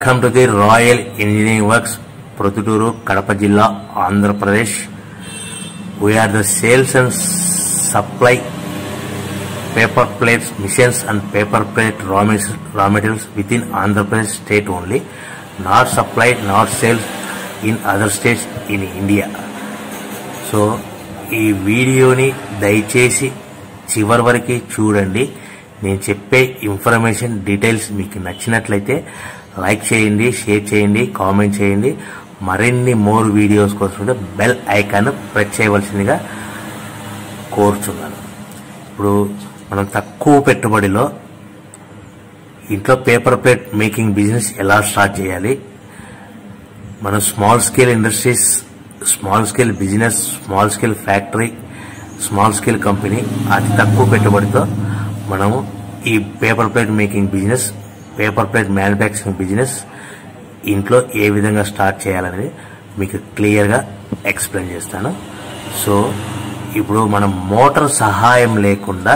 welcome to the royal engineering works Proddatur Kadapa జిల్లా Andhra Pradesh we are the sales and supply paper plates machines and paper plate రా రా materials with in Andhra Pradesh state only not supply not sales in other states in India so ఈ వీడియోని దయచేసి చివరి వరకు చూడండి నేను చెప్పే ఇన్ఫర్మేషన్ డీటెయిల్స్ మీకు నచ్చినట్లయితే లైక్ చేయండి షేర్ చేయండి కామెంట్ చేయండి మరిన్ని మోర్ వీడియోస్ కోసం బెల్ ఐకాన్ ప్రెస్ చేయవలసిందిగా కోరుచున్నాను ఇప్పుడు మనం తక్కువ పెట్టుబడిలో ఇంట్లో పేపర్ ప్లేట్ మేకింగ్ బిజినెస్ ఎలా స్టార్ట్ చేయాలి మనం small scale industries small scale business small scale factory small scale company అతి తక్కువ పెట్టుబడితో మనము ఈ paper plate making business paper plate manufacturing business ఇంట్లో ఏ విధంగా స్టార్ట్ చేయాలనేది మీకు క్లియర్గా ఎక్స్ప్లెయిన్ చేస్తాను సో ఇప్పుడు మనం మోటార్ సహాయం లేకుండా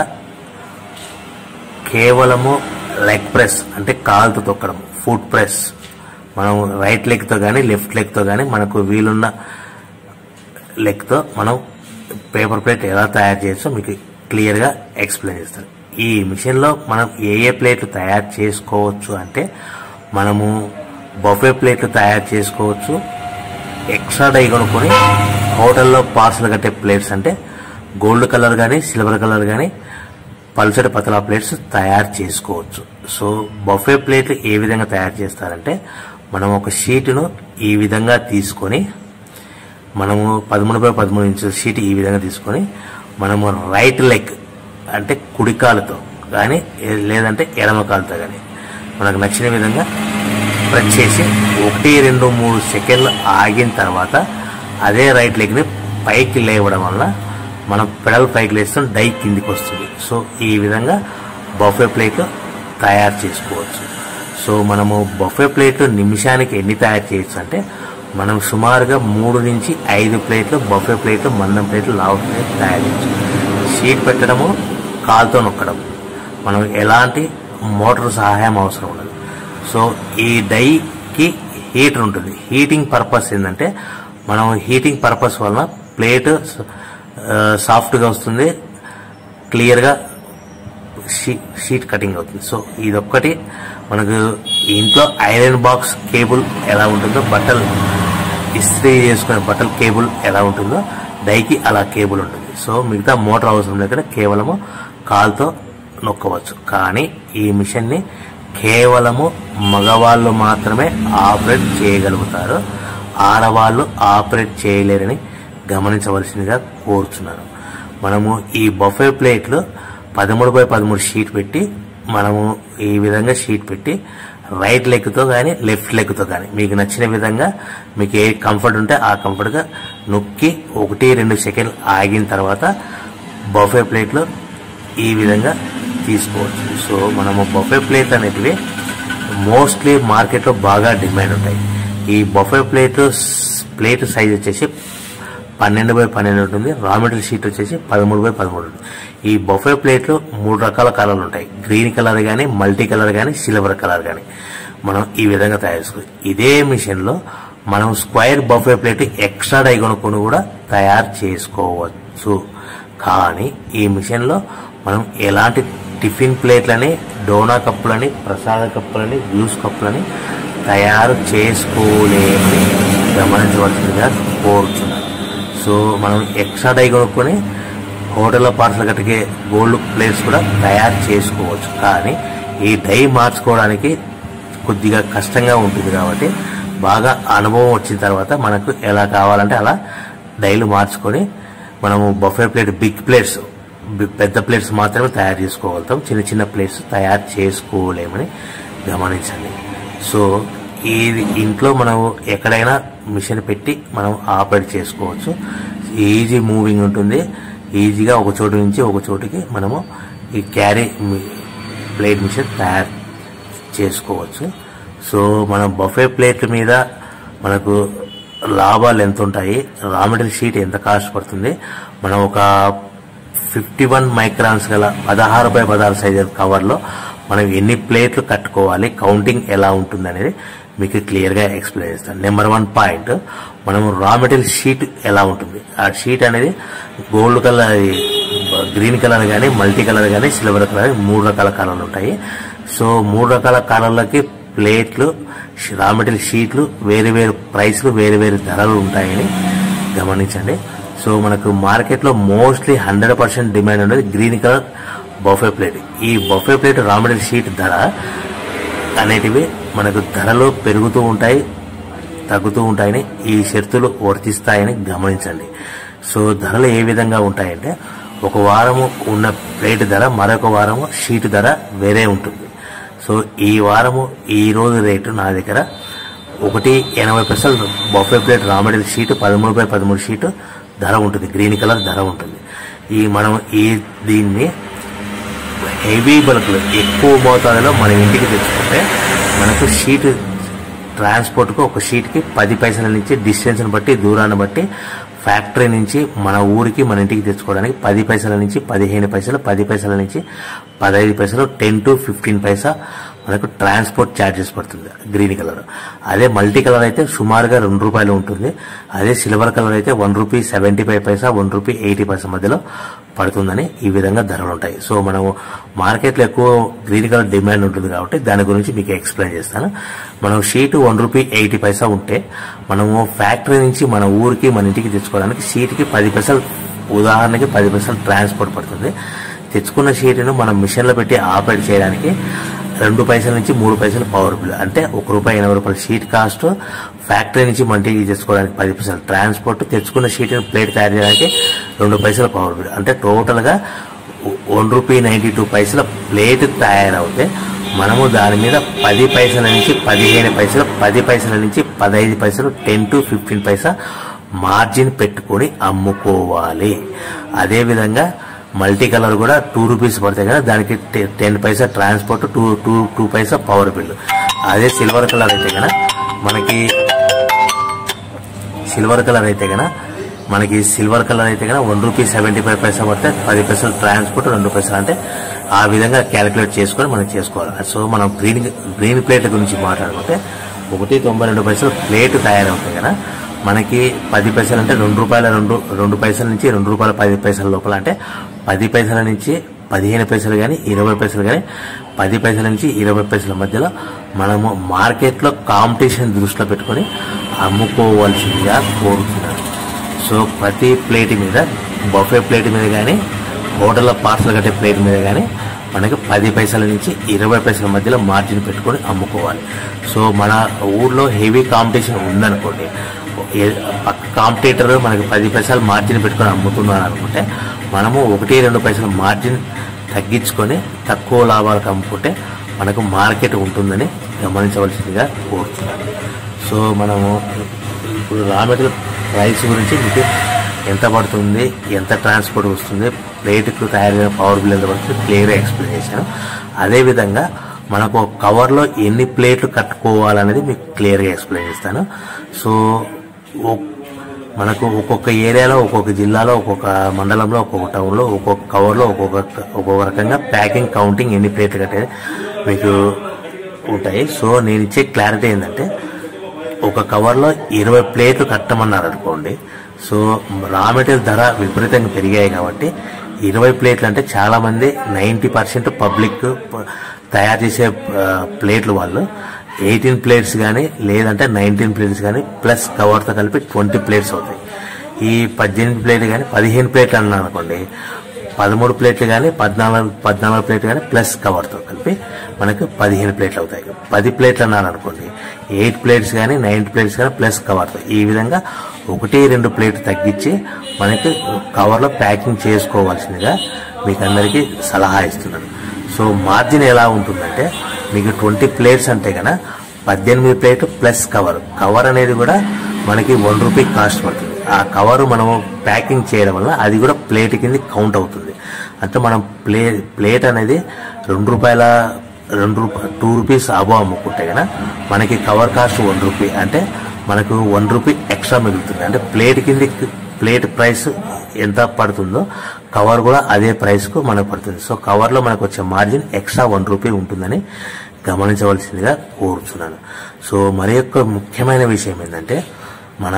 కేవలము లెగ్ ప్రెస్ అంటే కాలుతో తొక్కడం ఫుట్ ప్రెస్ మనం రైట్ లెగ్తో కానీ లెఫ్ట్ లెగ్తో కానీ మనకు వీలున్న లెగ్తో మనం పేపర్ ప్లేట్ ఎలా తయారు చేయొచ్చో మీకు క్లియర్గా ఎక్స్ప్లెయిన్ చేస్తాను ఈ మిషన్లో మనం ఏ ఏ ప్లేట్లు తయారు చేసుకోవచ్చు అంటే మనము బఫే ప్లేట్లు తయారు చేసుకోవచ్చు ఎక్స్ట్రా డై కొనుక్కొని హోటల్లో పార్సల్ కట్టే ప్లేట్స్ అంటే గోల్డ్ కలర్ కానీ సిల్వర్ కలర్ కానీ పల్సటి పతలా ప్లేట్స్ తయారు చేసుకోవచ్చు సో బఫే ప్లేట్లు ఏ విధంగా తయారు చేస్తారంటే మనం ఒక షీటును ఈ విధంగా తీసుకొని మనము పదమూడు బై పదమూడు ఇంచుల షీట్ ఈ విధంగా తీసుకొని మనము రైట్ లెగ్ అంటే కుడికాలతో కానీ లేదంటే ఎడమ కాలుతో కానీ మనకు నచ్చిన విధంగా ప్రెస్ చేసి ఒకటి రెండు మూడు సెకండ్లు ఆగిన తర్వాత అదే రైట్ లెగ్ని పైకి లేవడం వల్ల మనం పెడల్ పైకి లేస్తాం డై కిందికి వస్తుంది సో ఈ విధంగా బఫే ప్లేట్లు తయారు చేసుకోవచ్చు సో మనము బఫే ప్లేట్లు నిమిషానికి ఎన్ని తయారు చేయొచ్చు అంటే మనం సుమారుగా మూడు నుంచి ఐదు ప్లేట్లు బఫే ప్లేట్లు మందం ప్లేట్లు లావు ప్లేట్లు తయారు చేయొచ్చు షీట్ పెట్టడము కాలుతో నొక్కడం మనం ఎలాంటి మోటార్ సహాయం అవసరం ఉండదు సో ఈ డైకి హీటర్ ఉంటుంది హీటింగ్ పర్పస్ ఏంటంటే మనం హీటింగ్ పర్పస్ వలన ప్లేట్ సాఫ్ట్గా వస్తుంది క్లియర్గా షీట్ కటింగ్ అవుతుంది సో ఇదొక్కటి మనకు ఇంట్లో ఐరన్ బాక్స్ కేబుల్ ఎలా ఉంటుందో బట్టలు ఇస్త్రీ చేసుకునే బట్టల కేబుల్ ఎలా ఉంటుందో డైకి అలా కేబుల్ ఉంటుంది సో మిగతా మోటార్ అవసరం లేకుండా కేవలము కాల్తో నొక్కవచ్చు కానీ ఈ మిషన్ని కేవలము మగవాళ్ళు మాత్రమే ఆపరేట్ చేయగలుగుతారు ఆడవాళ్ళు ఆపరేట్ చేయలేరని గమనించవలసిందిగా కోరుచున్నాను మనము ఈ బఫే ప్లేట్లు పదమూడు బై పదమూడు షీట్ పెట్టి మనము ఈ విధంగా షీట్ పెట్టి రైట్ లెగ్తో కానీ లెఫ్ట్ లెగ్తో కానీ మీకు నచ్చిన విధంగా మీకు ఏ కంఫర్ట్ ఉంటే ఆ కంఫర్ట్గా నొక్కి ఒకటి రెండు సెకండ్లు ఆగిన తర్వాత బఫే ప్లేట్లు ఈ విధంగా తీసుకోవచ్చు సో మనము బఫే ప్లేట్ అనేటివి మోస్ట్లీ మార్కెట్లో బాగా డిమాండ్ ఉంటాయి ఈ బఫే ప్లేట్ ప్లేట్ సైజ్ వచ్చేసి పన్నెండు బై పన్నెండు ఉంటుంది రా మెటీరియల్ షీట్ వచ్చేసి పదమూడు బై పదమూడు ఉంటుంది ఈ బఫే ప్లేట్లు మూడు రకాల కలర్లు ఉంటాయి గ్రీన్ కలర్ కానీ మల్టీ కలర్ కానీ సిల్వర్ కలర్ కానీ మనం ఈ విధంగా తయారు చేసుకోవచ్చు ఇదే మిషన్లో మనం square buffet plate extra die కొనుక్కొని కూడా తయారు చేసుకోవచ్చు కానీ ఈ మిషన్లో మనం ఎలాంటి టిఫిన్ ప్లేట్లని డోనా కప్పులని ప్రసాద కప్పులని జ్యూస్ కప్పులని తయారు చేసుకోలేమని గమనించవలసిందిగా కోరుతున్నాను సో మనం ఎక్స్ట్రా డై కొనుక్కొని హోటల్లో పార్సల్ కట్టికే గోల్డ్ ప్లేట్స్ కూడా తయారు చేసుకోవచ్చు కానీ ఈ డై మార్చుకోవడానికి కొద్దిగా కష్టంగా ఉంటుంది కాబట్టి బాగా అనుభవం వచ్చిన తర్వాత మనకు ఎలా కావాలంటే అలా డైలు మార్చుకొని మనము బఫే ప్లేట్ బిగ్ ప్లేట్స్ పెద్ద ప్లేట్స్ మాత్రమే తయారు చేసుకోగలుగుతాం చిన్న చిన్న ప్లేట్స్ తయారు చేసుకోలేమని గమనించండి సో ఇది ఇంట్లో మనం ఎక్కడైనా మిషన్ పెట్టి మనం ఆపరేట్ చేసుకోవచ్చు ఈజీ మూవింగ్ ఉంటుంది ఈజీగా ఒక చోటు నుంచి ఒక చోటుకి మనము ఈ క్యారీ ప్లేట్ మిషన్ తయారు చేసుకోవచ్చు సో మన బఫే ప్లేట్ల మీద మనకు లాభాలు ఎంత ఉంటాయి రా మెటీరియల్ షీట్ ఎంత కాస్ట్ పడుతుంది మనం ఒక ఫిఫ్టీ వన్ మైక్రాన్స్ గల పదహారు బై పదహారు సైజు కవర్లో మనం ఎన్ని ప్లేట్లు కట్టుకోవాలి కౌంటింగ్ ఎలా ఉంటుంది అనేది మీకు క్లియర్గా ఎక్స్ప్లెయిన్ చేస్తాను నెంబర్ వన్ పాయింట్ మనం రా మెటీరియల్ షీట్ ఎలా ఉంటుంది ఆ షీట్ అనేది గోల్డ్ కలర్ గ్రీన్ కలర్ కానీ మల్టీ కలర్ కానీ సిల్వర్ కలర్ మూడు రకాల కలర్లు ఉంటాయి సో మూడు రకాల కలర్లకి ప్లేట్లు రా మెటీరియల్ షీట్లు వేరు వేరు ప్రైస్లు వేరు వేరు ధరలు ఉంటాయని గమనించండి సో మనకు మార్కెట్లో మోస్ట్లీ హండ్రెడ్ పర్సెంట్ డిమాండ్ ఉండేది గ్రీన్ కలర్ బఫే ప్లేట్ ఈ buffet plate raw material sheet ధర అనేటివి మనకు ధరలు పెరుగుతూ ఉంటాయి తగ్గుతూ ఉంటాయని ఈ షరతులు వర్తిస్తాయని గమనించండి సో ధరలు ఏ విధంగా ఉంటాయంటే ఒక వారము ఉన్న ప్లేట్ ధర మరొక వారము షీట్ ధర వేరే ఉంటుంది సో ఈ వారము ఈ రోజు రేటు నా దగ్గర ఒకటి ఎనభై పైసలు buffet plate raw material sheet పదమూడు బై పదమూడు షీట్ ధర ఉంటుంది గ్రీన్ కలర్ ధర ఉంటుంది ఈ మనం ఈ దీన్ని హెవీ బల్క్లు ఎక్కువ మోతాదులో మన ఇంటికి తెచ్చుకుంటే మనకు షీట్ ట్రాన్స్పోర్ట్కు ఒక షీట్కి పది పైసల నుంచి డిస్టెన్స్ని బట్టి దూరాన్ని బట్టి ఫ్యాక్టరీ నుంచి మన ఊరికి మన ఇంటికి తెచ్చుకోవడానికి పది పైసల నుంచి పదిహేను పైసలు పది పైసల నుంచి పదహైదు పైసలు టెన్ టు ఫిఫ్టీన్ పైసా మనకు ట్రాన్స్పోర్ట్ ఛార్జెస్ పడుతుంది గ్రీన్ కలర్ అదే మల్టీ కలర్ అయితే సుమారుగా రెండు రూపాయలు ఉంటుంది అదే సిల్వర్ కలర్ అయితే one rupee seventy five paisa one rupee eighty paisa మధ్యలో పడుతుందని ఈ విధంగా ధరలు ఉంటాయి సో మనము మార్కెట్లో ఎక్కువ గ్రీన్ కలర్ డిమాండ్ ఉంటుంది కాబట్టి దాని గురించి మీకు ఎక్స్ప్లెయిన్ చేస్తాను మనం sheet one rupee eighty paisa ఉంటే మనము ఫ్యాక్టరీ నుంచి మన ఊరికి మన ఇంటికి తెచ్చుకోవడానికి షీట్కి పది పైసలు ఉదాహరణకి పది పైసలు ట్రాన్స్పోర్ట్ పడుతుంది తెచ్చుకున్న షీట్ను మనం మిషన్లో పెట్టి ఆపరేట్ చేయడానికి రెండు పైసల నుంచి మూడు పైసలు పవర్ బిల్ అంటే ఒక రూపాయి ఎనభై రూపాయల షీట్ కాస్ట్ ఫ్యాక్టరీ నుంచి మంటికి తెచ్చుకోవడానికి పది పైసలు ట్రాన్స్పోర్ట్ తెచ్చుకున్న షీట్ ప్లేట్ తయారు చేయడానికి రెండు పైసల పవర్ బిల్ అంటే టోటల్గా వన్ రూపీ నైంటీ టూ పైసల ప్లేట్ తయారవుతే మనము దాని మీద పది పైసల నుంచి పదిహేను పైసలు పది పైసల నుంచి పదహైదు పైసలు ten to fifteen paisa margin పెట్టుకొని అమ్ముకోవాలి అదేవిధంగా మల్టీ కలర్ కూడా టూ రూపీస్ పడతాయి కదా దానికి ten paisa transport two two two paisa power bill అదే సిల్వర్ కలర్ అయితే కనుక మనకి సిల్వర్ కలర్ అయితే కనుక మనకి సిల్వర్ కలర్ అయితే కనుక one rupee seventy five paisa పడితే పది పైసలు ట్రాన్స్పోర్ట్ రెండు పైసలు అంటే ఆ విధంగా క్యాలిక్యులేట్ చేసుకొని మనం చేసుకోవాలి సో మనం గ్రీన్ గ్రీన్ ప్లేట్ గురించి మాట్లాడుకుంటే ఒకటి తొంభై రెండు పైసలు ప్లేట్ తయారవుతాయి కదా మనకి పది పైసలు అంటే రెండు రూపాయల రెండు రెండు పైసల నుంచి రెండు రూపాయల పది పైసల లోపల అంటే పది పైసల నుంచి పదిహేను పైసలు కానీ ఇరవై పైసలు కానీ పది పైసల నుంచి ఇరవై పైసల మధ్యలో మనము మార్కెట్లో కాంపిటీషన్ దృష్టిలో పెట్టుకొని అమ్ముకోవాల్సిందిగా కోరుతున్నాను సో ప్రతి ప్లేట్ మీద బఫే ప్లేట్ మీద కానీ హోటల్లో పార్సల్ కట్టే ప్లేట్ మీద కానీ మనకి పది పైసల నుంచి ఇరవై పైసల మధ్యలో మార్జిన్ పెట్టుకొని అమ్ముకోవాలి సో మన ఊర్లో హెవీ కాంపిటీషన్ ఉందనుకోండి ఏ- పక్క కాంపిటేటర్ మనకి పది పైసలు మార్జిన్ పెట్టుకొని అమ్ముతున్నారు అనుకుంటే మనము ఒకటి రెండు పైసలు మార్జిన్ తగ్గించుకొని తక్కువ లాభాలకు అమ్ముకుంటే మనకు మార్కెట్ ఉంటుందని గమనించవలసిందిగా కోరుతున్నాను సో మనము ఇప్పుడు రా మెటీరియల్ ప్రైస్ గురించి మీకు ఎంత పడుతుంది ఎంత ట్రాన్స్పోర్ట్ వస్తుంది ప్లేట్కు తయారైన పవర్ బిల్ ఎంత పడుతుంది క్లియర్గా ఎక్స్ప్లెయిన్ చేశాను అదేవిధంగా మనకు ఒక కవర్లో ఎన్ని ప్లేట్లు కట్టుకోవాలనేది మీకు క్లియర్గా ఎక్స్ప్లెయిన్ చేస్తాను సో ఓ- మనకు ఒక్కొక్క ఏరియాలో ఒక్కొక్క జిల్లాలో ఒక్కొక్క మండలంలో ఒక్కొక్క టౌన్లో ఒక్కొక్క కవర్లో ఒక్కొక్క ఒక్కొక్క రకంగా ప్యాకింగ్ కౌంటింగ్ ఎన్ని ప్లేట్లు కట్టేది మీకు ఉంటాయి సో నేను ఇచ్చే క్లారిటీ ఏంటంటే ఒక కవర్లో ఇరవై ప్లేట్లు కట్టమన్నారు అనుకోండి సో రా మెటీరియల్ ధర విపరీతంగా పెరిగాయి కాబట్టి ఇరవై ప్లేట్లు అంటే చాలా మంది నైంటీ పర్సెంట్ పబ్లిక్ ప- తయారు చేసే ఆ, ప్లేట్లు వాళ్ళు ఎయిటీన్ ప్లేట్స్ కానీ లేదంటే నైన్టీన్ ప్లేట్స్ కానీ ప్లస్ కవర్తో కలిపి ట్వంటీ ప్లేట్స్ అవుతాయి ఈ పద్దెనిమిది ప్లేట్లు కానీ పదిహేను ప్లేట్లు అన్నాను అనుకోండి పదమూడు ప్లేట్లు కానీ పద్నాలుగు పద్నాలుగు ప్లేట్లు కానీ ప్లస్ కవర్తో కలిపి మనకు పదిహేను ప్లేట్లు అవుతాయి పది ప్లేట్లు అన్నాను అనుకోండి ఎయిట్ ప్లేట్స్ కానీ నైన్ ప్లేట్స్ కానీ ప్లస్ కవర్తో ఈ విధంగా ఒకటి రెండు ప్లేట్ తగ్గించి మనకి కవర్లో ప్యాకింగ్ చేసుకోవాల్సిందిగా మీకు అందరికీ సలహా ఇస్తున్నాను సో మార్జిన్ ఎలా ఉంటుందంటే మీకు ట్వంటీ ప్లేట్స్ అంటే కనుక పద్దెనిమిది ప్లేట్ ప్లస్ కవర్ కవర్ అనేది కూడా మనకి వన్ రూపీ కాస్ట్ పడుతుంది ఆ కవర్ మనము ప్యాకింగ్ చేయడం వల్ల అది కూడా ప్లేట్ కింద కౌంట్ అవుతుంది అంటే మనం ప్లే ప్లేట్ అనేది రెండు రూపాయల రెండు రూపాయ టూ రూపీస్ అబో అమ్ముకుంటే కనుక మనకి కవర్ కాస్ట్ వన్ రూపీ అంటే మనకు వన్ రూపీ ఎక్స్ట్రా మిగులుతుంది అంటే ప్లేట్ కింద ప్లేట్ ప్రైస్ ఎంత పడుతుందో కవర్ కూడా అదే ప్రైస్కు మనకు పడుతుంది సో కవర్లో మనకు వచ్చే మార్జిన్ ఎక్స్ట్రా వన్ రూపీ ఉంటుందని గమనించవలసిందిగా కోరుచున్నాను సో మరి యొక్క ముఖ్యమైన విషయం ఏంటంటే మన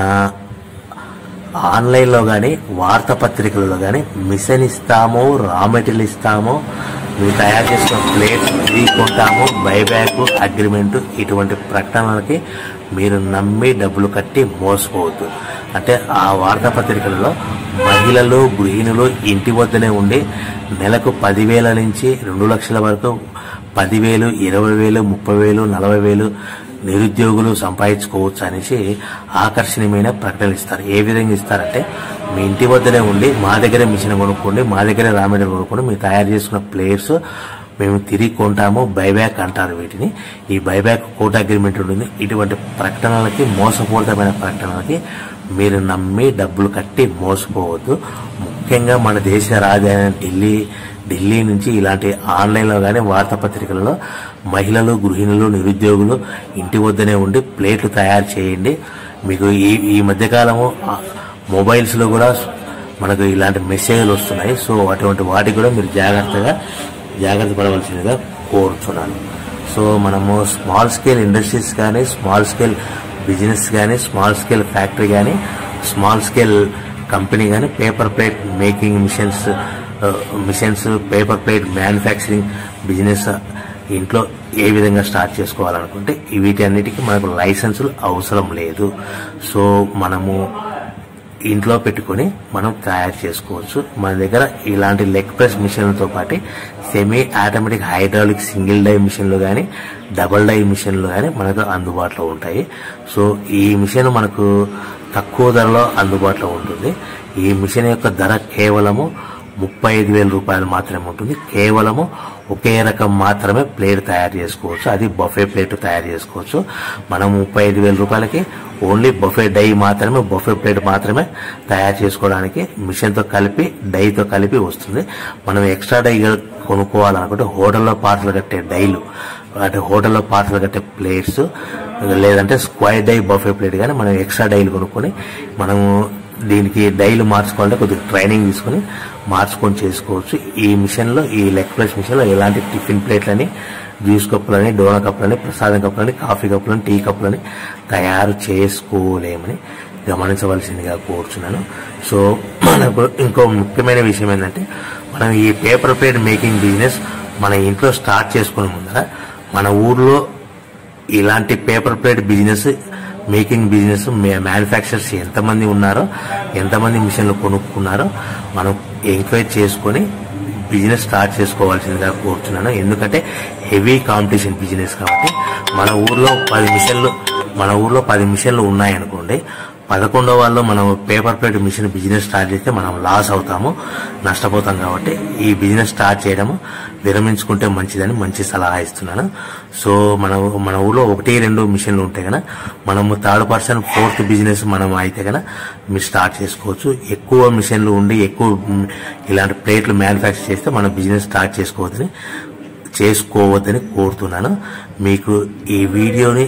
ఆన్లైన్లో కానీ వార్తాపత్రికలలో కానీ మిషన్ ఇస్తాము రా మెటీరియల్ ఇస్తాము మీరు తయారు చేసిన ప్లేట్ ఇది కొంటాము బైబ్యాక్ అగ్రిమెంట్ ఇటువంటి ప్రకటనలకి మీరు నమ్మి డబ్బులు కట్టి మోసపోవద్దు అంటే ఆ వార్తాపత్రికలలో మహిళలు గృహిణులు ఇంటి వద్దనే ఉండి నెలకు పదివేల నుంచి రెండు లక్షల వరకు పదివేలు ఇరవై వేలు ముప్పై వేలు నలభై వేలు నిరుద్యోగులు సంపాదించుకోవచ్చు అనేసి ఆకర్షణీయమైన ప్రకటనలు ఇస్తారు ఏ విధంగా ఇస్తారంటే మీ ఇంటి వద్దనే ఉండి మా దగ్గరే మిషన్ కొనుక్కోండి మా దగ్గరే రా మెటీరియల్ కొనుక్కోండి మీరు తయారు చేసుకున్న ప్లేయర్స్ మేము తిరిగి కొంటాము బైబ్యాక్ అంటారు వీటిని ఈ బైబ్యాక్ కోట్ అగ్రిమెంట్ ఉంటుంది ఇటువంటి ప్రకటనలకి మోసపూరితమైన ప్రకటనలకి మీరు నమ్మి డబ్బులు కట్టి మోసపోవద్దు ముఖ్యంగా మన దేశ రాజధాని ఢిల్లీ ఢిల్లీ నుంచి ఇలాంటి ఆన్లైన్లో కానీ వార్తాపత్రికలలో మహిళలు గృహిణులు నిరుద్యోగులు ఇంటి వద్దనే ఉండి ప్లేట్లు తయారు చేయండి మీకు ఈ ఈ మధ్యకాలము ఆ, మొబైల్స్లో కూడా మనకు ఇలాంటి మెసేజ్లు వస్తున్నాయి సో అటువంటి వాటికి కూడా మీరు జాగ్రత్తగా జాగ్రత్త పడవలసిందిగా కోరుతున్నాను సో మనము స్మాల్ స్కేల్ ఇండస్ట్రీస్ కానీ స్మాల్ స్కేల్ బిజినెస్ కానీ స్మాల్ స్కేల్ ఫ్యాక్టరీ కానీ స్మాల్ స్కేల్ కంపెనీ కానీ paper plate making machines machines paper plate manufacturing business ఇంట్లో ఏ విధంగా స్టార్ట్ చేసుకోవాలనుకుంటే ఈ వీటన్నిటికీ మనకు లైసెన్సులు అవసరం లేదు సో మనము ఇంట్లో పెట్టుకొని మనం తయారు చేసుకోవచ్చు మన దగ్గర ఇలాంటి లెగ్ ప్రెస్ మిషన్లతో పాటు semi automatic hydraulic single die మిషన్లు కానీ డబల్ డై మిషన్లు కానీ మనకు అందుబాటులో ఉంటాయి సో ఈ మిషన్ మనకు తక్కువ ధరలో అందుబాటులో ఉంటుంది ఈ మిషన్ యొక్క ధర కేవలము ముప్పై ఐదు వేల రూపాయలు మాత్రమే ఉంటుంది కేవలము ఒకే రకం మాత్రమే ప్లేట్ తయారు చేసుకోవచ్చు అది బఫే ప్లేట్ తయారు చేసుకోవచ్చు మనం ముప్పై ఐదు వేల రూపాయలకి ఓన్లీ బఫే డై మాత్రమే బఫే ప్లేట్ మాత్రమే తయారు చేసుకోవడానికి మిషన్తో కలిపి డైతో కలిపి వస్తుంది మనం ఎక్స్ట్రా డై కొనుక్కోవాలనుకుంటే హోటల్లో పార్సల్ కట్టే డైలు అంటే హోటల్లో పార్సల్ కట్టే ప్లేట్స్ లేదంటే స్క్వైర్ డై బఫే ప్లేట్ కానీ మనం ఎక్స్ట్రా డైలు కొనుక్కొని మనము దీనికి డైలు మార్చుకోవాలంటే కొద్దిగా ట్రైనింగ్ తీసుకొని మార్చుకొని చేసుకోవచ్చు ఈ మిషన్లో ఈ లెగ్ ప్రెస్ మిషన్లో ఎలాంటి టిఫిన్ ప్లేట్లని జ్యూస్ కప్పులని డోనా కప్పులని ప్రసాదం కప్పులని కాఫీ కప్పులని టీ కప్పులని తయారు చేసుకోలేమని గమనించవలసిందిగా కోరుచున్నాను సో మనకు ఇంకో ముఖ్యమైన విషయం ఏంటంటే మనం ఈ పేపర్ ప్లేట్ మేకింగ్ బిజినెస్ మన ఇంట్లో స్టార్ట్ చేసుకునే ముందర మన ఊర్లో ఇలాంటి paper plate business making business manufacturers ఎంతమంది ఉన్నారో ఎంతమంది మిషన్లు కొనుక్కున్నారో మనం ఎంక్వైరీ చేసుకొని బిజినెస్ స్టార్ట్ చేసుకోవాల్సిందిగా కోరుతున్నాను ఎందుకంటే హెవీ కాంపిటీషన్ బిజినెస్ కాబట్టి మన ఊర్లో పది మిషన్లు మన ఊర్లో పది మిషన్లు ఉన్నాయనుకోండి పదకొండో వాళ్ళు మనం paper plate machine business start చేస్తే మనం లాస్ అవుతాము నష్టపోతాం కాబట్టి ఈ బిజినెస్ స్టార్ట్ చేయడము విరమించుకుంటే మంచిదని మంచి సలహా ఇస్తున్నాను సో మన మన ఊర్లో ఒకటి రెండు మిషన్లు ఉంటాయి కదా మనము థర్డ్ పర్సన్ ఫోర్త్ బిజినెస్ మనం అయితే కదా మీరు స్టార్ట్ చేసుకోవచ్చు ఎక్కువ మిషన్లు ఉండి ఎక్కువ మ్, ఇలాంటి ప్లేట్లు మ్యానుఫ్యాక్చర్ చేస్తే మనం బిజినెస్ స్టార్ట్ చేసుకోవద్దని చేసుకోవద్దని కోరుతున్నాను మీకు ఈ వీడియోని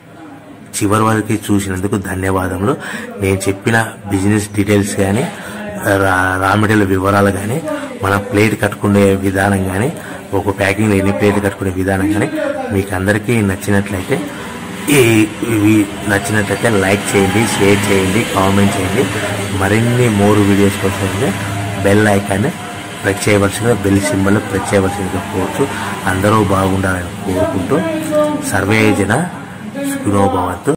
చివరి వరకు చూసినందుకు ధన్యవాదములు నేను చెప్పిన బిజినెస్ డీటెయిల్స్ కానీ రా రా మెటీరియల్ వివరాలు కానీ మన ప్లేట్ కట్టుకునే విధానం కానీ ఒక ప్యాకింగ్లో ఎన్ని ప్లేట్ కట్టుకునే విధానం కానీ మీకు అందరికీ నచ్చినట్లయితే ఈ ఇవి నచ్చినట్లయితే లైక్ చేయండి షేర్ చేయండి కామెంట్ చేయండి మరిన్ని మోరు వీడియోస్ కోసం బెల్ ఐకాన్ని ప్రెస్ చేయవలసిందిగా బెల్ సింబల్ ప్రెస్ చేయవలసిందిగా కోరుతూ అందరూ బాగుండాలని కోరుకుంటూ సర్వే జన సుఖినో భవంతు